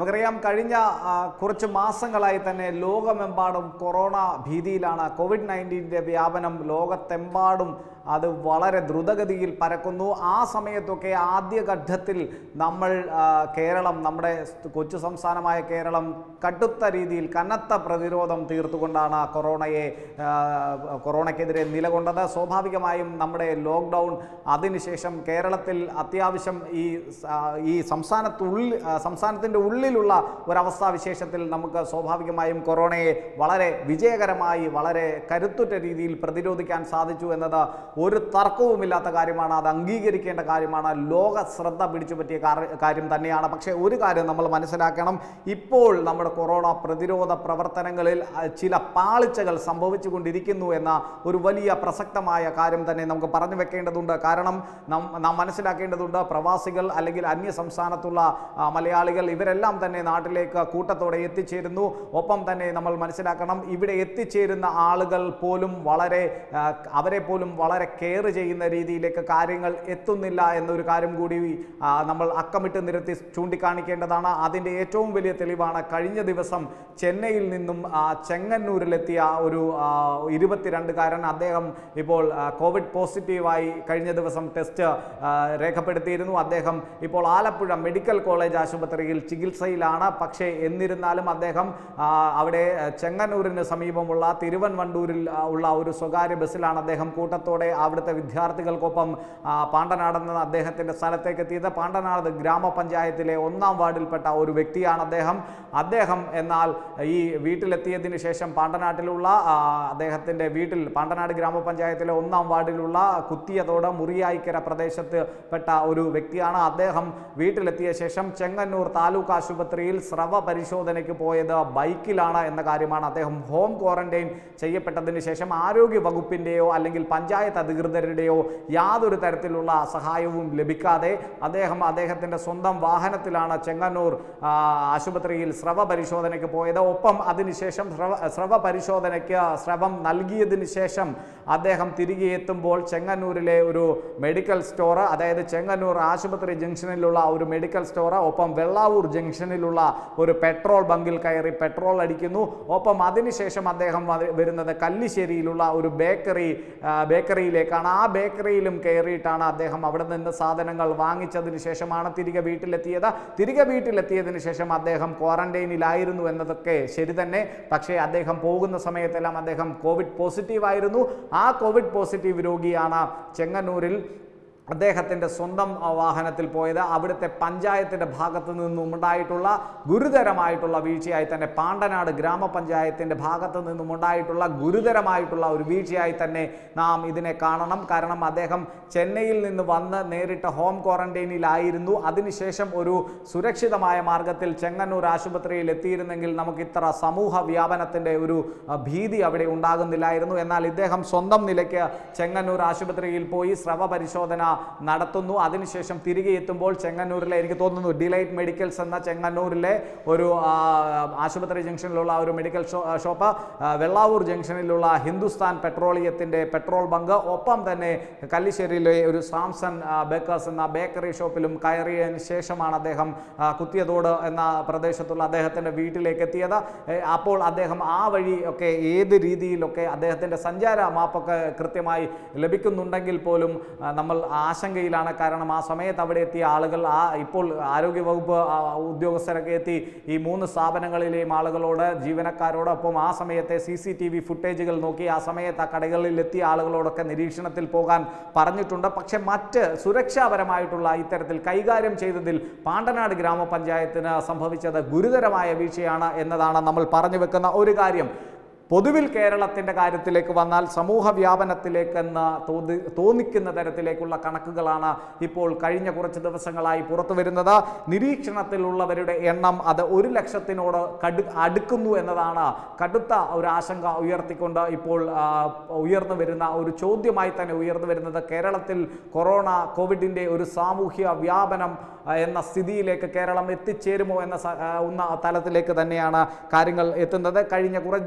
നമുക്കറിയാം കഴിഞ്ഞ ആ, കുറച്ച് മാസങ്ങളായി തന്നെ ലോകമെമ്പാടും കൊറോണ ഭീതിയിലാണ് കോവിഡ് നയൻറ്റീൻ്റെ വ്യാപനം ലോകത്തെമ്പാടും അത് വളരെ ദ്രുതഗതിയിൽ പരക്കുന്നു ആ സമയത്തൊക്കെ ആദ്യഘട്ടത്തിൽ നമ്മൾ ആ, കേരളം നമ്മുടെ സ് കൊച്ചു സംസ്ഥാനമായ കേരളം കടുത്ത രീതിയിൽ കനത്ത പ്രതിരോധം തീർത്തുകൊണ്ടാണ് കൊറോണയെ ആ, കൊറോണയ്ക്കെതിരെ നിലകൊണ്ടത് സ്വാഭാവികമായും നമ്മുടെ ലോക്ക്ഡൗൺ അതിനുശേഷം കേരളത്തിൽ അത്യാവശ്യം ഈ സ- ഈ സംസ്ഥാനത്തുള്ളിൽ ആ, സംസ്ഥാനത്തിൻ്റെ ഉള്ളിലുള്ള ഒരവസ്ഥാ വിശേഷത്തിൽ നമുക്ക് സ്വാഭാവികമായും കൊറോണയെ വളരെ വിജയകരമായി വളരെ കരുത്തുറ്റ രീതിയിൽ പ്രതിരോധിക്കാൻ സാധിച്ചു എന്നത് ഒരു തർക്കവുമില്ലാത്ത കാര്യമാണ് അത് അംഗീകരിക്കേണ്ട കാര്യമാണ് ലോക ശ്രദ്ധ പിടിച്ചു പറ്റിയ കാര- കാര്യം തന്നെയാണ് പക്ഷേ ഒരു കാര്യം നമ്മൾ മനസ്സിലാക്കണം ഇപ്പോൾ നമ്മുടെ കൊറോണ പ്രതിരോധ പ്രവർത്തനങ്ങളിൽ ആ, ചില പാളിച്ചകൾ സംഭവിച്ചു കൊണ്ടിരിക്കുന്നു എന്ന ഒരു വലിയ പ്രസക്തമായ കാര്യം തന്നെ നമുക്ക് പറഞ്ഞു വെക്കേണ്ടതുണ്ട് കാരണം നാം നാം മനസ്സിലാക്കേണ്ടതുണ്ട് പ്രവാസികൾ അല്ലെങ്കിൽ അന്യ സംസ്ഥാനത്തുള്ള ആ, മലയാളികൾ ഇവരെല്ലാം തന്നെ നാട്ടിലേക്ക് കൂട്ടത്തോടെ എത്തിച്ചേരുന്നു ഒപ്പം തന്നെ നമ്മൾ മനസ്സിലാക്കണം ഇവിടെ എത്തിച്ചേരുന്ന ആളുകൾ പോലും വളരെ ആ, അവരെ പോലും വളരെ കെയർ ചെയ്യുന്ന രീതിയിലേക്ക് കാര്യങ്ങൾ എത്തുന്നില്ല എന്നൊരു കാര്യം കൂടി ആ, നമ്മൾ അക്കമിട്ട് നിരത്തി ചൂണ്ടിക്കാണിക്കേണ്ടതാണ് അതിൻ്റെ ഏറ്റവും വലിയ തെളിവാണ് കഴിഞ്ഞ ദിവസം ചെന്നൈയിൽ നിന്നും ആ, ചെങ്ങന്നൂരിലെത്തിയ ഒരു ആ, ഇരുപത്തിരണ്ടുകാരൻ അദ്ദേഹം ഇപ്പോൾ ആ, കോവിഡ് പോസിറ്റീവായി കഴിഞ്ഞ ദിവസം ടെസ്റ്റ് ആ, രേഖപ്പെടുത്തിയിരുന്നു അദ്ദേഹം ഇപ്പോൾ ആലപ്പുഴ മെഡിക്കൽ കോളേജ് ആശുപത്രിയിൽ ചികിത്സയിലാണ് പക്ഷേ എന്നിരുന്നാലും അദ്ദേഹം ആ, അവിടെ ആ, ചെങ്ങന്നൂരിന് സമീപമുള്ള തിരുവൻവണ്ടൂരിൽ ആ, ഉള്ള ഒരു സ്വകാര്യ ബസ്സിലാണ് അദ്ദേഹം കൂട്ടത്തോടെ അവിടുത്തെ വിദ്യാർത്ഥികൾക്കൊപ്പം ആ, പാണ്ടനാടെന്ന അദ്ദേഹത്തിൻ്റെ സ്ഥലത്തേക്ക് എത്തിയത് പാണ്ടനാട് ഗ്രാമപഞ്ചായത്തിലെ ഒന്നാം വാർഡിൽപ്പെട്ട ഒരു വ്യക്തിയാണ് അദ്ദേഹം അദ്ദേഹം എന്നാൽ ഈ വീട്ടിലെത്തിയതിന് ശേഷം പാണ്ടനാട്ടിലുള്ള ആ, അദ്ദേഹത്തിൻ്റെ വീട്ടിൽ പാണ്ടനാട് ഗ്രാമപഞ്ചായത്തിലെ ഒന്നാം വാർഡിലുള്ള കുത്തിയതോട് മുറിയായിക്കര പ്രദേശത്ത് പെട്ട ഒരു വ്യക്തിയാണ് അദ്ദേഹം വീട്ടിലെത്തിയ ശേഷം ചെങ്ങന്നൂർ താലൂക്ക് ആശുപത്രിയിൽ സ്രവ പരിശോധനയ്ക്ക് പോയത് ബൈക്കിലാണ് എന്ന കാര്യമാണ് അദ്ദേഹം ഹോം ക്വാറന്റൈൻ ചെയ്യപ്പെട്ടതിന് ശേഷം ആരോഗ്യ വകുപ്പിൻ്റെയോ അല്ലെങ്കിൽ പഞ്ചായത്ത് അധികൃതരുടെയോ യാതൊരു തരത്തിലുള്ള സഹായവും ലഭിക്കാതെ അദ്ദേഹം അദ്ദേഹത്തിൻ്റെ സ്വന്തം വാഹനത്തിലാണ് ചെങ്ങന്നൂർ ആ, ആശുപത്രിയിൽ സ്രവ പരിശോധനയ്ക്ക് പോയത് ഒപ്പം അതിനുശേഷം സ്രവ സ്രവ പരിശോധനയ്ക്ക് സ്രവം നൽകിയതിന് ശേഷം അദ്ദേഹം തിരികെ എത്തുമ്പോൾ ചെങ്ങന്നൂരിലെ ഒരു മെഡിക്കൽ സ്റ്റോർ അതായത് ചെങ്ങന്നൂർ ആശുപത്രി ജംഗ്ഷനിലുള്ള ഒരു മെഡിക്കൽ സ്റ്റോർ ഒപ്പം വെള്ളാവൂർ ജംഗ്ഷനിലുള്ള ഒരു പെട്രോൾ ബങ്കിൽ കയറി പെട്രോൾ അടിക്കുന്നു ഒപ്പം അതിനുശേഷം അദ്ദേഹം വ- വരുന്നത് കല്ലിശ്ശേരിയിലുള്ള ഒരു ബേക്കറി ആ, ബേക്കറിയിലേക്കാണ് ആ ബേക്കറിയിലും കയറിയിട്ടാണ് അദ്ദേഹം അവിടെ നിന്ന് സാധനങ്ങൾ വാങ്ങിച്ചതിന് ശേഷമാണ് തിരികെ വീട്ടിലെത്തിയത് തിരികെ വീട്ടിലെത്തിയതിന് ശേഷം അദ്ദേഹം ക്വാറന്റൈനിലായിരുന്നു എന്നതൊക്കെ ശരി തന്നെ പക്ഷേ അദ്ദേഹം പോകുന്ന സമയത്തെല്ലാം അദ്ദേഹം കോവിഡ് പോസിറ്റീവ് ആയിരുന്നു ആ കോവിഡ് പോസിറ്റീവ് രോഗിയാണ് ചെങ്ങന്നൂരിൽ അദ്ദേഹത്തിൻ്റെ സ്വന്തം ആ, വാഹനത്തിൽ പോയത് അവിടുത്തെ പഞ്ചായത്തിൻ്റെ ഭാഗത്തു നിന്നും ഉണ്ടായിട്ടുള്ള ഗുരുതരമായിട്ടുള്ള വീഴ്ചയായി തന്നെ പാണ്ടനാട് ഗ്രാമപഞ്ചായത്തിൻ്റെ ഭാഗത്തു നിന്നും ഉണ്ടായിട്ടുള്ള ഗുരുതരമായിട്ടുള്ള ഒരു വീഴ്ചയായി തന്നെ നാം ഇതിനെ കാണണം കാരണം അദ്ദേഹം ചെന്നൈയിൽ നിന്ന് വന്ന് നേരിട്ട് ഹോം ക്വാറന്റൈനിലായിരുന്നു അതിനുശേഷം ഒരു സുരക്ഷിതമായ മാർഗത്തിൽ ചെങ്ങന്നൂർ ആശുപത്രിയിൽ എത്തിയിരുന്നെങ്കിൽ നമുക്ക് ഇത്ര സമൂഹ വ്യാപനത്തിൻ്റെ ഒരു ആ, ഭീതി അവിടെ ഉണ്ടാകുന്നില്ലായിരുന്നു എന്നാൽ ഇദ്ദേഹം സ്വന്തം നിലയ്ക്ക് ചെങ്ങന്നൂർ ആശുപത്രിയിൽ പോയി സ്രവ പരിശോധന നടത്തുന്നു അതിനുശേഷം തിരികെ എത്തുമ്പോൾ ചെങ്ങന്നൂരിലെ എനിക്ക് തോന്നുന്നു ഡിലൈറ്റ് മെഡിക്കൽസ് എന്ന ചെങ്ങന്നൂരിലെ ഒരു ആ, ആശുപത്രി ജംഗ്ഷനിലുള്ള ഒരു മെഡിക്കൽ ഷോ- ആ, ഷോപ്പ് ആ, വെള്ളാവൂർ ജംഗ്ഷനിലുള്ള ഹിന്ദുസ്ഥാൻ പെട്രോളിയത്തിൻ്റെ പെട്രോൾ ബങ്ക് ഒപ്പം തന്നെ കല്ലിശ്ശേരിയിലെ ഒരു സാംസൺ ആ, ബേക്കേഴ്സ് എന്ന ബേക്കറി ഷോപ്പിലും കയറിയതിന് ശേഷമാണ് അദ്ദേഹം ആ, കുത്തിയതോട് എന്ന പ്രദേശത്തുള്ള അദ്ദേഹത്തിൻ്റെ വീട്ടിലേക്ക് എത്തിയത് ഏ, അപ്പോൾ അദ്ദേഹം ആ വഴി ഒക്കെ ഏത് രീതിയിലൊക്കെ അദ്ദേഹത്തിൻ്റെ സഞ്ചാര മാപ്പൊക്കെ കൃത്യമായി ലഭിക്കുന്നുണ്ടെങ്കിൽ പോലും ആ, നമ്മൾ ആശങ്കയിലാണ് കാരണം ആ സമയത്ത് അവിടെ എത്തിയ ആളുകൾ ആ ഇപ്പോൾ ആരോഗ്യവകുപ്പ് ആ, ഉദ്യോഗസ്ഥരൊക്കെ എത്തി ഈ മൂന്ന് സ്ഥാപനങ്ങളിലെയും ആളുകളോട് ജീവനക്കാരോടൊപ്പം ആ സമയത്തെ സി സി ടി വി ഫുട്ടേജുകൾ നോക്കി ആ സമയത്ത് ആ കടകളിൽ എത്തിയ ആളുകളോടൊക്കെ നിരീക്ഷണത്തിൽ പോകാൻ പറഞ്ഞിട്ടുണ്ട് പക്ഷെ മറ്റ് സുരക്ഷാപരമായിട്ടുള്ള ഇത്തരത്തിൽ കൈകാര്യം ചെയ്തതിൽ പാണ്ടനാട് ഗ്രാമപഞ്ചായത്തിന് സംഭവിച്ചത് ഗുരുതരമായ വീഴ്ചയാണ് എന്നതാണ് നമ്മൾ പറഞ്ഞു വെക്കുന്ന ഒരു കാര്യം പൊതുവിൽ കേരളത്തിൻ്റെ കാര്യത്തിലേക്ക് വന്നാൽ സമൂഹ വ്യാപനത്തിലേക്കെന്ന് തോന്നി തോന്നിക്കുന്ന തരത്തിലേക്കുള്ള കണക്കുകളാണ് ഇപ്പോൾ കഴിഞ്ഞ കുറച്ച് ദിവസങ്ങളായി പുറത്തു വരുന്നത് നിരീക്ഷണത്തിലുള്ളവരുടെ എണ്ണം അത് ഒരു ലക്ഷത്തിനോട് കടു അടുക്കുന്നു എന്നതാണ് കടുത്ത ഒരു ആശങ്ക ഉയർത്തിക്കൊണ്ട് ഇപ്പോൾ ആ, ഉയർന്നു വരുന്ന ഒരു ചോദ്യമായി തന്നെ ഉയർന്നു വരുന്നത് കേരളത്തിൽ കൊറോണ കോവിഡിൻ്റെ ഒരു സാമൂഹ്യ വ്യാപനം ആ, എന്ന സ്ഥിതിയിലേക്ക് കേരളം എത്തിച്ചേരുമോ എന്ന സ- ആ, ഉന്ന തലത്തിലേക്ക് തന്നെയാണ് കാര്യങ്ങൾ എത്തുന്നത് കഴിഞ്ഞ കുറച്ച് ദിവസങ്ങളിൽ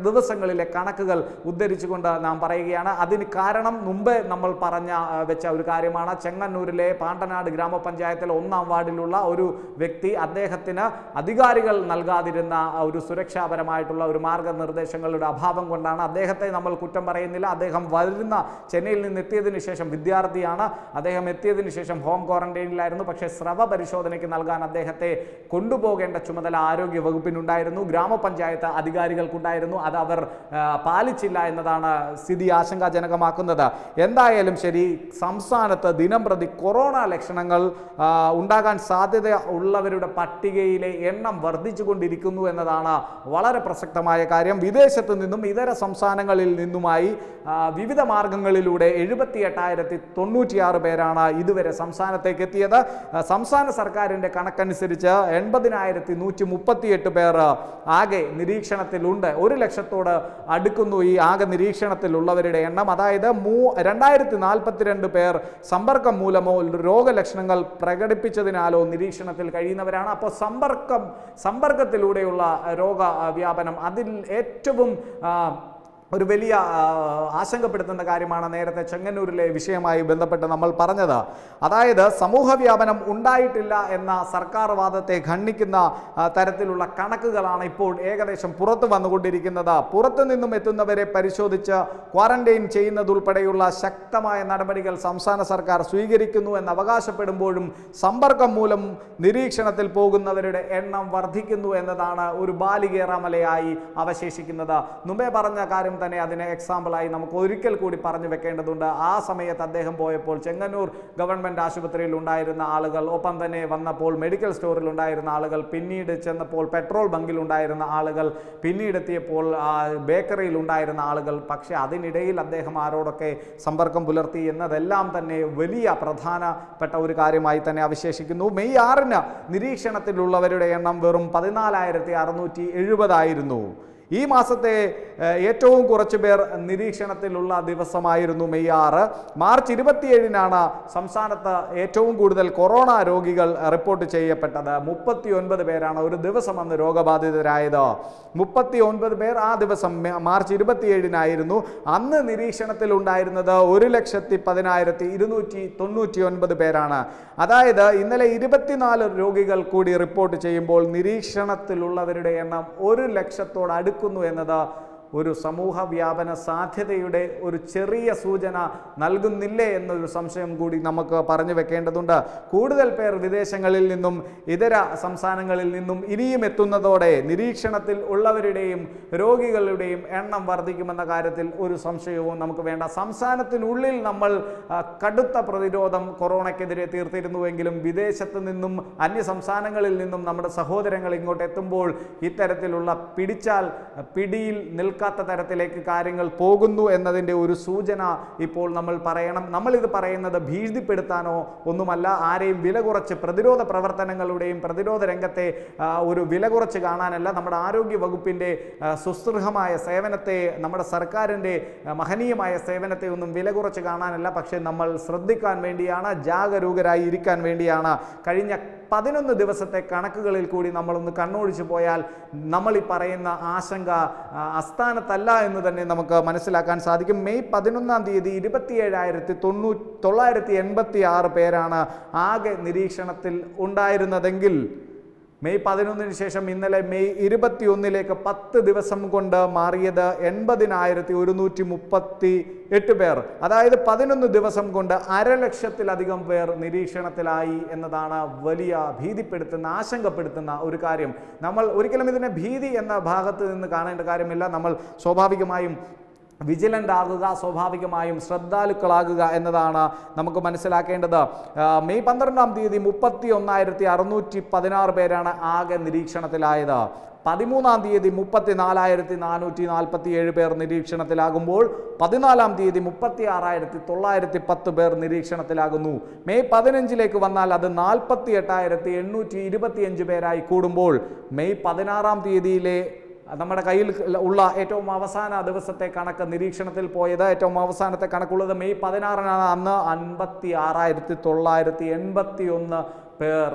ദിവസങ്ങളിലെ കണക്കുകൾ ഉദ്ധരിച്ചുകൊണ്ട് നാം പറയുകയാണ് അതിന് കാരണം മുമ്പേ നമ്മൾ പറഞ്ഞ ആ, വെച്ച ഒരു കാര്യമാണ് ചെങ്ങന്നൂരിലെ പാണ്ടനാട് ഗ്രാമപഞ്ചായത്തിലെ ഒന്നാം വാർഡിലുള്ള ഒരു വ്യക്തി അദ്ദേഹത്തിന് അധികാരികൾ നൽകാതിരുന്ന ആ ഒരു സുരക്ഷാപരമായിട്ടുള്ള ഒരു മാർഗനിർദ്ദേശങ്ങളുടെ അഭാവം കൊണ്ടാണ് അദ്ദേഹത്തെ നമ്മൾ കുറ്റം പറയുന്നില്ല അദ്ദേഹം വരുന്ന ചെന്നൈയിൽ നിന്ന് എത്തിയതിനു ശേഷം വിദ്യാർത്ഥിയാണ് അദ്ദേഹം എത്തിയതിനു ശേഷം ഹോം ക്വാറന്റൈനിലായിരുന്നു പക്ഷേ സ്രവ പരിശോധനയ്ക്ക് നൽകാൻ അദ്ദേഹത്തെ കൊണ്ടുപോകേണ്ട ചുമതല ആരോഗ്യ വകുപ്പിനുണ്ടായിരുന്നു ഗ്രാമപഞ്ചായത്ത് അധികാരികൾക്കുണ്ടായിരുന്നു അത് അവർ ആ, പാലിച്ചില്ല എന്നതാണ് സ്ഥിതി ആശങ്കാജനകമാക്കുന്നത് എന്തായാലും ശരി സംസ്ഥാനത്ത് ദിനം പ്രതി കൊറോണ ലക്ഷണങ്ങൾ ആ, ഉണ്ടാകാൻ സാധ്യത ഉള്ളവരുടെ പട്ടികയിലെ എണ്ണം വർദ്ധിച്ചുകൊണ്ടിരിക്കുന്നു എന്നതാണ് വളരെ പ്രസക്തമായ കാര്യം വിദേശത്ത് നിന്നും ഇതര സംസ്ഥാനങ്ങളിൽ നിന്നുമായി ആ, വിവിധ മാർഗങ്ങളിലൂടെ എഴുപത്തി എട്ടായിരത്തി തൊണ്ണൂറ്റിയാറ് പേരാണ് ഇതുവരെ സംസ്ഥാനത്തേക്ക് എത്തിയത് ആ, സംസ്ഥാന സർക്കാരിൻ്റെ കണക്കനുസരിച്ച് എൺപതിനായിരത്തി നൂറ്റി മുപ്പത്തിയെട്ട് പേർ ആകെ നിരീക്ഷണത്തിലുണ്ട് ഒരു ലക്ഷത്തോട് അടുക്കുന്നു ഈ ആകെ നിരീക്ഷണത്തിലുള്ളവരുടെ എണ്ണം അതായത് മൂ രണ്ടായിരത്തി നാൽപ്പത്തിരണ്ട് പേർ സമ്പർക്കം മൂലമോ രോഗലക്ഷണങ്ങൾ പ്രകടിപ്പിച്ചതിനാലോ നിരീക്ഷണത്തിൽ കഴിയുന്നവരാണ് അപ്പോൾ സമ്പർക്കം സമ്പർക്കത്തിലൂടെയുള്ള രോഗ ആ, വ്യാപനം അതിൽ ഏറ്റവും ആ, ഒരു വലിയ ആ, ആശങ്കപ്പെടുത്തുന്ന കാര്യമാണ് നേരത്തെ ചെങ്ങന്നൂരിലെ വിഷയമായി ബന്ധപ്പെട്ട് നമ്മൾ പറഞ്ഞത് അതായത് സമൂഹ വ്യാപനം ഉണ്ടായിട്ടില്ല എന്ന സർക്കാർ വാദത്തെ ഖണ്ഡിക്കുന്ന ആ, തരത്തിലുള്ള കണക്കുകളാണ് ഇപ്പോൾ ഏകദേശം പുറത്തു വന്നുകൊണ്ടിരിക്കുന്നത് പുറത്തു നിന്നും എത്തുന്നവരെ പരിശോധിച്ച് ക്വാറന്റൈൻ ചെയ്യുന്നതുൾപ്പെടെയുള്ള ശക്തമായ നടപടികൾ സംസ്ഥാന സർക്കാർ സ്വീകരിക്കുന്നു എന്ന് അവകാശപ്പെടുമ്പോഴും സമ്പർക്കം മൂലം നിരീക്ഷണത്തിൽ പോകുന്നവരുടെ എണ്ണം വർദ്ധിക്കുന്നു എന്നതാണ് ഒരു ബാലികേറാമലയായി അവശേഷിക്കുന്നത് മുമ്പേ പറഞ്ഞ കാര്യം തന്നെ അതിന് എക്സാമ്പിളായി നമുക്ക് ഒരിക്കൽ കൂടി പറഞ്ഞു വെക്കേണ്ടതുണ്ട് ആ സമയത്ത് അദ്ദേഹം പോയപ്പോൾ ചെങ്ങന്നൂർ ഗവൺമെൻറ് ആശുപത്രിയിൽ ഉണ്ടായിരുന്ന ആളുകൾ ഒപ്പം തന്നെ വന്നപ്പോൾ മെഡിക്കൽ സ്റ്റോറിൽ ഉണ്ടായിരുന്ന ആളുകൾ പിന്നീട് ചെന്നപ്പോൾ പെട്രോൾ ബങ്കിൽ ഉണ്ടായിരുന്ന ആളുകൾ പിന്നീട് എത്തിയപ്പോൾ ആ, ബേക്കറിയിൽ ഉണ്ടായിരുന്ന ആളുകൾ പക്ഷേ അതിനിടയിൽ അദ്ദേഹം ആരോടൊക്കെ സമ്പർക്കം പുലർത്തി എന്നതെല്ലാം തന്നെ വലിയ പ്രധാനപ്പെട്ട ഒരു കാര്യമായി തന്നെ അവശേഷിക്കുന്നു മെയ് ആറിന് നിരീക്ഷണത്തിലുള്ളവരുടെ എണ്ണം വെറും പതിനാലായിരത്തി അറുന്നൂറ്റി എഴുപതായിരുന്നു ഈ മാസത്തെ ഏഹ്, ഏറ്റവും കുറച്ച് പേർ നിരീക്ഷണത്തിലുള്ള ദിവസമായിരുന്നു മെയ് ആറ് മാർച്ച് ഇരുപത്തിയേഴിനാണ് സംസ്ഥാനത്ത് ഏറ്റവും കൂടുതൽ കൊറോണ രോഗികൾ റിപ്പോർട്ട് ചെയ്യപ്പെട്ടത് മുപ്പത്തി ഒൻപത് പേരാണ് ഒരു ദിവസം അന്ന് രോഗബാധിതരായത് മുപ്പത്തി ഒൻപത് പേർ ആ ദിവസം മെ- മാർച്ച് ഇരുപത്തിയേഴിനായിരുന്നു അന്ന് നിരീക്ഷണത്തിൽ ഉണ്ടായിരുന്നത് ഒരു ലക്ഷത്തി പതിനായിരത്തി ഇരുന്നൂറ്റി തൊണ്ണൂറ്റി ഒൻപത് പേരാണ് അതായത് ഇന്നലെ ഇരുപത്തിനാല് രോഗികൾ കൂടി റിപ്പോർട്ട് ചെയ്യുമ്പോൾ നിരീക്ഷണത്തിലുള്ളവരുടെ എണ്ണം ഒരു ലക്ഷത്തോട് അടുക്കുന്നു എന്നത് ഒരു സമൂഹ വ്യാപന സാധ്യതയുടെ ഒരു ചെറിയ സൂചന നൽകുന്നില്ലേ എന്നൊരു സംശയം കൂടി നമുക്ക് പറഞ്ഞു വെക്കേണ്ടതുണ്ട് കൂടുതൽ പേർ വിദേശങ്ങളിൽ നിന്നും ഇതര സംസ്ഥാനങ്ങളിൽ നിന്നും ഇനിയും എത്തുന്നതോടെ നിരീക്ഷണത്തിൽ ഉള്ളവരുടെയും രോഗികളുടെയും എണ്ണം വർദ്ധിക്കുമെന്ന കാര്യത്തിൽ ഒരു സംശയവും നമുക്ക് വേണ്ട സംസ്ഥാനത്തിനുള്ളിൽ നമ്മൾ ആ, കടുത്ത പ്രതിരോധം കൊറോണയ്ക്കെതിരെ തീർത്തിരുന്നുവെങ്കിലും വിദേശത്ത് നിന്നും അന്യ സംസ്ഥാനങ്ങളിൽ നിന്നും നമ്മുടെ സഹോദരങ്ങൾ ഇങ്ങോട്ട് എത്തുമ്പോൾ ഇത്തരത്തിലുള്ള പിടിച്ചാൽ പിടിയിൽ നിൽക്കാത്ത തരത്തിലേക്ക് കാര്യങ്ങൾ പോകുന്നു എന്നതിൻ്റെ ഒരു സൂചന ഇപ്പോൾ നമ്മൾ പറയണം നമ്മളിത് പറയുന്നത് ഭീതിപ്പെടുത്താനോ ഒന്നുമല്ല ആരെയും വില കുറച്ച് പ്രതിരോധ പ്രവർത്തനങ്ങളുടെയും പ്രതിരോധ രംഗത്തെ ആ, ഒരു വില കുറച്ച് കാണാനല്ല നമ്മുടെ ആരോഗ്യ വകുപ്പിൻ്റെ ആ, സുസ്ഥിരമായ സേവനത്തെ നമ്മുടെ സർക്കാരിൻ്റെ ആ, മഹനീയമായ സേവനത്തെ ഒന്നും വില കുറച്ച് കാണാനല്ല പക്ഷേ നമ്മൾ ശ്രദ്ധിക്കാൻ വേണ്ടിയാണ് ജാഗരൂകരായി ഇരിക്കാൻ വേണ്ടിയാണ് കഴിഞ്ഞ പതിനൊന്ന് ദിവസത്തെ കണക്കുകളിൽ കൂടി നമ്മളൊന്ന് കണ്ണോടിച്ചു പോയാൽ നമ്മൾ ഈ പറയുന്ന ആശങ്ക ആ, അസ്ഥാനത്തല്ല എന്ന് തന്നെ നമുക്ക് മനസ്സിലാക്കാൻ സാധിക്കും മെയ് പതിനൊന്നാം തീയതി ഇരുപത്തിയേഴായിരത്തി തൊണ്ണൂ തൊള്ളായിരത്തി എൺപത്തി ആറ് പേരാണ് ആകെ നിരീക്ഷണത്തിൽ ഉണ്ടായിരുന്നതെങ്കിൽ മെയ് പതിനൊന്നിന് ശേഷം ഇന്നലെ മെയ് ഇരുപത്തി ഒന്നിലേക്ക് പത്ത് ദിവസം കൊണ്ട് മാറിയത് എൺപതിനായിരത്തി ഒരുന്നൂറ്റി മുപ്പത്തി എട്ട് പേർ അതായത് പതിനൊന്ന് ദിവസം കൊണ്ട് അരലക്ഷത്തിലധികം പേർ നിരീക്ഷണത്തിലായി എന്നതാണ് വലിയ ഭീതിപ്പെടുത്തുന്ന ആശങ്കപ്പെടുത്തുന്ന ഒരു കാര്യം നമ്മൾ ഒരിക്കലും ഇതിനെ ഭീതി എന്ന ഭാഗത്ത് നിന്ന് കാണേണ്ട കാര്യമില്ല നമ്മൾ സ്വാഭാവികമായും വിജിലൻ്റ് ആകുക സ്വാഭാവികമായും ശ്രദ്ധാലുക്കളാകുക എന്നതാണ് നമുക്ക് മനസ്സിലാക്കേണ്ടത് ആ, മെയ് പന്ത്രണ്ടാം തീയതി മുപ്പത്തി ഒന്നായിരത്തി അറുന്നൂറ്റി പതിനാറ് പേരാണ് ആകെ നിരീക്ഷണത്തിലായത് പതിമൂന്നാം തീയതി മുപ്പത്തി നാലായിരത്തി നാനൂറ്റി നാൽപ്പത്തി ഏഴ് പേർ നിരീക്ഷണത്തിലാകുമ്പോൾ പതിനാലാം തീയതി മുപ്പത്തി ആറായിരത്തി തൊള്ളായിരത്തി പത്ത് പേർ നിരീക്ഷണത്തിലാകുന്നു മെയ് പതിനഞ്ചിലേക്ക് വന്നാൽ അത് നാൽപ്പത്തി എട്ടായിരത്തി എണ്ണൂറ്റി ഇരുപത്തിയഞ്ച് പേരായി കൂടുമ്പോൾ മെയ് പതിനാറാം തീയതിയിലെ നമ്മുടെ കയ്യിൽ ഉള്ള ഏറ്റവും അവസാന ദിവസത്തെ കണക്ക് നിരീക്ഷണത്തിൽ പോയത് ഏറ്റവും അവസാനത്തെ കണക്കുള്ളത് മെയ് പതിനാറിനാണ് അന്ന് അൻപത്തി ആറായിരത്തി തൊള്ളായിരത്തി എൺപത്തി ഒന്ന് പേർ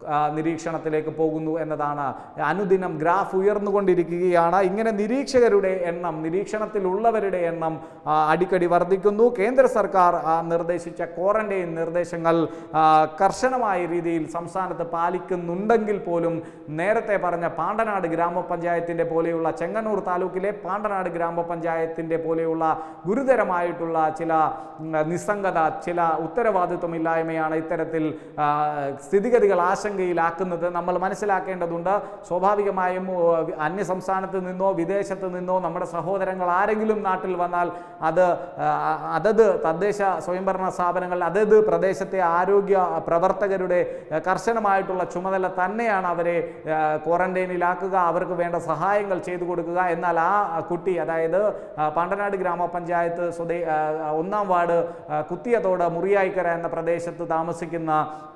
ആ, നിരീക്ഷണത്തിലേക്ക് പോകുന്നു എന്നതാണ് അനുദിനം ഗ്രാഫ് ഉയർന്നുകൊണ്ടിരിക്കുകയാണ് ഇങ്ങനെ നിരീക്ഷകരുടെ എണ്ണം നിരീക്ഷണത്തിലുള്ളവരുടെ എണ്ണം ആ, അടിക്കടി വർദ്ധിക്കുന്നു കേന്ദ്ര സർക്കാർ ആ, നിർദ്ദേശിച്ച ക്വാറന്റൈൻ നിർദ്ദേശങ്ങൾ ആ, കർശനമായ രീതിയിൽ സംസ്ഥാനത്ത് പാലിക്കുന്നുണ്ടെങ്കിൽ പോലും നേരത്തെ പറഞ്ഞ പാണ്ടനാട് ഗ്രാമപഞ്ചായത്തിൻ്റെ പോലെയുള്ള ചെങ്ങന്നൂർ താലൂക്കിലെ പാണ്ടനാട് ഗ്രാമപഞ്ചായത്തിൻ്റെ പോലെയുള്ള ഗുരുതരമായിട്ടുള്ള ചില ഉം, നിസ്സംഗത ചില ഉത്തരവാദിത്വമില്ലായ്മയാണ് ഇത്തരത്തിൽ ആ, സ്ഥിതിഗതികൾ ആശങ്കയിലാക്കുന്നത് നമ്മൾ മനസ്സിലാക്കേണ്ടതുണ്ട് സ്വാഭാവികമായും ഓ, വി- അന്യ സംസ്ഥാനത്ത് നിന്നോ വിദേശത്ത് നിന്നോ നമ്മുടെ സഹോദരങ്ങൾ ആരെങ്കിലും നാട്ടിൽ വന്നാൽ അത് ആ, അതത് തദ്ദേശ സ്വയംഭരണ സ്ഥാപനങ്ങൾ അതത് പ്രദേശത്തെ ആരോഗ്യ പ്രവർത്തകരുടെ ആ, കർശനമായിട്ടുള്ള ചുമതല തന്നെയാണ് അവരെ ആ, ക്വാറന്റൈനിലാക്കുക അവർക്ക് വേണ്ട സഹായങ്ങൾ ചെയ്തു കൊടുക്കുക എന്നാൽ ആ കുട്ടി അതായത് ആ, പാണ്ടനാട് ഗ്രാമപഞ്ചായത്ത് സ്വദേ ആ, ഒന്നാം വാർഡ് ആ, കുത്തിയതോട് മുറിയായിക്കര എന്ന പ്രദേശത്ത് താമസിക്കുന്ന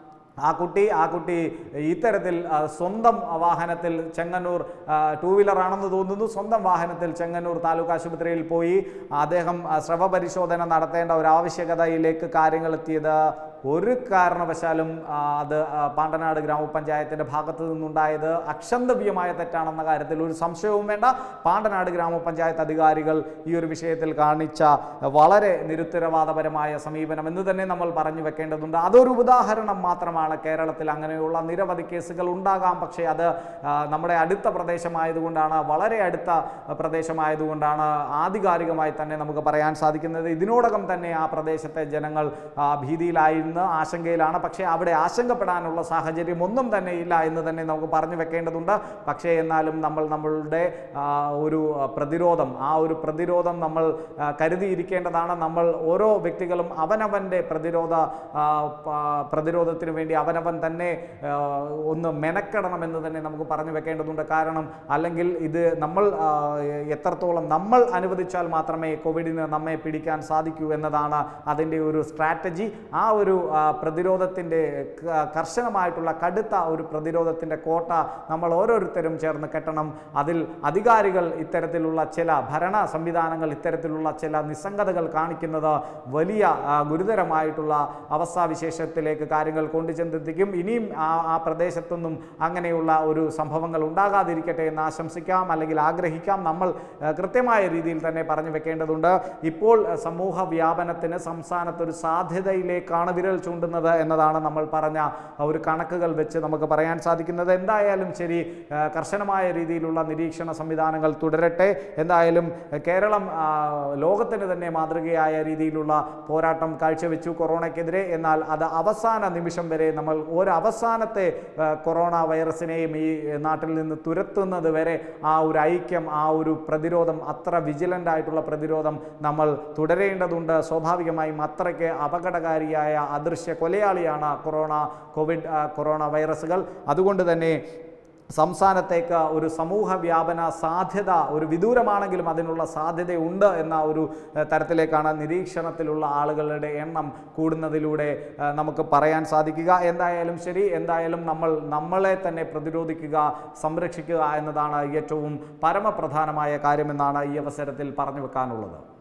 ആ കുട്ടി ആ കുട്ടി ഇത്തരത്തിൽ ആ, സ്വന്തം വാഹനത്തിൽ ചെങ്ങന്നൂർ ആ, ടൂ വീലറാണെന്ന് തോന്നുന്നു സ്വന്തം വാഹനത്തിൽ ചെങ്ങന്നൂർ താലൂക്ക് ആശുപത്രിയിൽ പോയി അദ്ദേഹം ആ, സ്രവ പരിശോധന നടത്തേണ്ട ഒരു ആവശ്യകതയിലേക്ക് കാര്യങ്ങൾ എത്തിയത് ഒരു കാരണവശാലും ആ, അത് ആ, പാണ്ടനാട് ഗ്രാമപഞ്ചായത്തിൻ്റെ ഭാഗത്ത് നിന്നുണ്ടായത് അക്ഷന്തവ്യമായ തെറ്റാണെന്ന കാര്യത്തിൽ ഒരു സംശയവും വേണ്ട പാണ്ടനാട് ഗ്രാമപഞ്ചായത്ത് അധികാരികൾ ഈ ഒരു വിഷയത്തിൽ കാണിച്ച വളരെ നിരുത്തരവാദപരമായ സമീപനം എന്ന് തന്നെ നമ്മൾ പറഞ്ഞു വെക്കേണ്ടതുണ്ട് അതൊരു ഉദാഹരണം മാത്രമാണ് കേരളത്തിൽ അങ്ങനെയുള്ള നിരവധി കേസുകൾ ഉണ്ടാകാം പക്ഷേ അത് ആ, നമ്മുടെ അടുത്ത പ്രദേശമായതുകൊണ്ടാണ് വളരെ അടുത്ത പ്രദേശമായതുകൊണ്ടാണ് ആധികാരികമായി തന്നെ നമുക്ക് പറയാൻ സാധിക്കുന്നത് ഇതിനോടകം തന്നെ ആ പ്രദേശത്തെ ജനങ്ങൾ ആ, ഭീതിയിലായിരുന്ന് ആശങ്കയിലാണ് പക്ഷേ അവിടെ ആശങ്കപ്പെടാനുള്ള സാഹചര്യം ഒന്നും തന്നെ ഇല്ല എന്ന് തന്നെ നമുക്ക് പറഞ്ഞു വെക്കേണ്ടതുണ്ട് പക്ഷേ എന്നാലും നമ്മൾ നമ്മളുടെ ആ, ഒരു ആ, പ്രതിരോധം ആ ഒരു പ്രതിരോധം നമ്മൾ ആ, കരുതിയിരിക്കേണ്ടതാണ് നമ്മൾ ഓരോ വ്യക്തികളും അവനവൻ്റെ പ്രതിരോധ ആ, പ- പ്രതിരോധത്തിന് വേണ്ടി അവനവൻ തന്നെ ആ, ഒന്ന് മെനക്കെടണമെന്ന് തന്നെ നമുക്ക് പറഞ്ഞു വെക്കേണ്ടതുണ്ട് കാരണം അല്ലെങ്കിൽ ഇത് നമ്മൾ ആ, എത്രത്തോളം നമ്മൾ അനുവദിച്ചാൽ മാത്രമേ കോവിഡിന് നമ്മെ പിടിക്കാൻ സാധിക്കൂ എന്നതാണ് അതിൻ്റെ ഒരു സ്ട്രാറ്റജി ആ ഒരു ആ, പ്രതിരോധത്തിൻ്റെ ക- കർശനമായിട്ടുള്ള കടുത്ത ഒരു പ്രതിരോധത്തിൻ്റെ കോട്ട നമ്മൾ ഓരോരുത്തരും ചേർന്ന് കെട്ടണം അതിൽ അധികാരികൾ ഇത്തരത്തിലുള്ള ചില ഭരണ സംവിധാനങ്ങൾ ഇത്തരത്തിലുള്ള ചില നിസ്സംഗതകൾ കാണിക്കുന്നത് വലിയ ആ, ഗുരുതരമായിട്ടുള്ള അവസ്ഥാവിശേഷത്തിലേക്ക് കാര്യങ്ങൾ കൊണ്ടുചെന്നെത്തിക്കും ഇനിയും ആ ആ പ്രദേശത്തൊന്നും അങ്ങനെയുള്ള ഒരു സംഭവങ്ങൾ ഉണ്ടാകാതിരിക്കട്ടെ എന്ന് ആശംസിക്കാം അല്ലെങ്കിൽ ആഗ്രഹിക്കാം നമ്മൾ ആ, കൃത്യമായ രീതിയിൽ തന്നെ പറഞ്ഞു വെക്കേണ്ടതുണ്ട് ഇപ്പോൾ ആ, സമൂഹ വ്യാപനത്തിന് സംസ്ഥാനത്ത് ഒരു സാധ്യതയിലേക്കാണ് വിരൽ ചൂണ്ടുന്നത് എന്നതാണ് നമ്മൾ പറഞ്ഞ ആ, ഒരു കണക്കുകൾ വെച്ച് നമുക്ക് പറയാൻ സാധിക്കുന്നത് എന്തായാലും ശരി ആ, കർശനമായ രീതിയിലുള്ള നിരീക്ഷണ സംവിധാനങ്ങൾ തുടരട്ടെ എന്തായാലും ആ, കേരളം ആ, ലോകത്തിന് തന്നെ മാതൃകയായ രീതിയിലുള്ള പോരാട്ടം കാഴ്ചവെച്ചു കൊറോണയ്ക്കെതിരെ എന്നാൽ അത് അവസാന നിമിഷം വരെ നമ്മൾ ഒരു അവസാനത്തെ ആ, കൊറോണ വൈറസിനെയും ഈ നാട്ടിൽ നിന്ന് തുരത്തുന്നത് വരെ ആ ഒരു ഐക്യം ആ ഒരു പ്രതിരോധം അത്ര വിജിലൻ്റ് ആയിട്ടുള്ള പ്രതിരോധം നമ്മൾ തുടരേണ്ടതുണ്ട് സ്വാഭാവികമായും അത്രയ്ക്ക് അപകടകാരിയായ അദൃശ്യ കൊലയാളിയാണ് കൊറോണ കോവിഡ് ആ, കൊറോണ വൈറസുകൾ അതുകൊണ്ട് തന്നെ സംസ്ഥാനത്തേക്ക് ഒരു സമൂഹ വ്യാപന സാധ്യത ഒരു വിദൂരമാണെങ്കിലും അതിനുള്ള സാധ്യതയുണ്ട് എന്ന ഒരു ഏഹ്, തരത്തിലേക്കാണ് നിരീക്ഷണത്തിലുള്ള ആളുകളുടെ എണ്ണം കൂടുന്നതിലൂടെ ഏഹ്, നമുക്ക് പറയാൻ സാധിക്കുക എന്തായാലും ശരി എന്തായാലും നമ്മൾ നമ്മളെ തന്നെ പ്രതിരോധിക്കുക സംരക്ഷിക്കുക എന്നതാണ് ഏറ്റവും പരമപ്രധാനമായ കാര്യമെന്നാണ് ഈ അവസരത്തിൽ പറഞ്ഞു വെക്കാനുള്ളത്